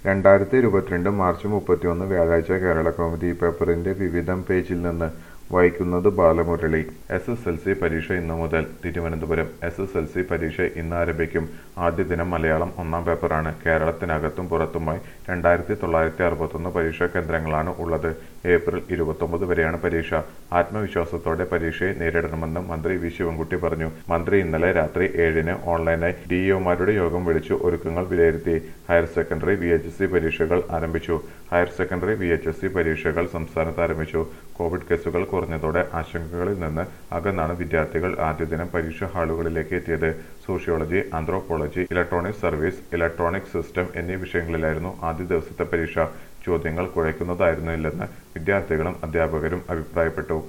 രണ്ടായിരത്തി ഇരുപത്തിരണ്ട് മാർച്ച് മുപ്പത്തിയൊന്ന് വ്യാഴാഴ്ച കേരള കൗമുദി പേപ്പറിന്റെ വിവിധം പേജിൽ നിന്ന് വായിക്കുന്നത് Balamurali S S L C പരീക്ഷ ഇന്നു മുതൽ Thiruvananthapuram S S L C പരീക്ഷ ഇന്ന് ആരംഭിക്കും ആദ്യ ദിനം മലയാളം ഒന്നാം പേപ്പറാണ് കേരളത്തിനകത്തും പുറത്തുമായി രണ്ടായിരത്തി തൊള്ളായിരത്തി അറുപത്തൊന്ന് പരീക്ഷാ കേന്ദ്രങ്ങളാണ് ഉള്ളത് ഏപ്രിൽ ഇരുപത്തൊമ്പത് വരെയാണ് പരീക്ഷ ആത്മവിശ്വാസത്തോടെ പരീക്ഷയെ നേരിടണമെന്ന് മന്ത്രി വി ശിവൻകുട്ടി പറഞ്ഞു മന്ത്രി ഇന്നലെ രാത്രി ഏഴിന് ഓൺലൈനായി ഡിഇഒമാരുടെ യോഗം വിളിച്ചു ഒരുക്കങ്ങൾ വിലയിരുത്തി higher secondary V H S C പരീക്ഷകൾ ആരംഭിച്ചു higher secondary V H S C പരീക്ഷകൾ സംസ്ഥാനത്ത് ആരംഭിച്ചു കോവിഡ് കേസുകൾ കുറഞ്ഞതോടെ ആശങ്കകളിൽ നിന്ന് അകന്നാണ് വിദ്യാർത്ഥികൾ ആദ്യ ദിനം പരീക്ഷാ ഹാളുകളിലേക്ക് എത്തിയത് sociology anthropology electronic service electronic system എന്നീ വിഷയങ്ങളിലായിരുന്നു ആദ്യ ദിവസത്തെ പരീക്ഷ ചോദ്യങ്ങൾ കുഴയ്ക്കുന്നതായിരുന്നില്ലെന്ന് വിദ്യാർത്ഥികളും അധ്യാപകരും അഭിപ്രായപ്പെട്ടു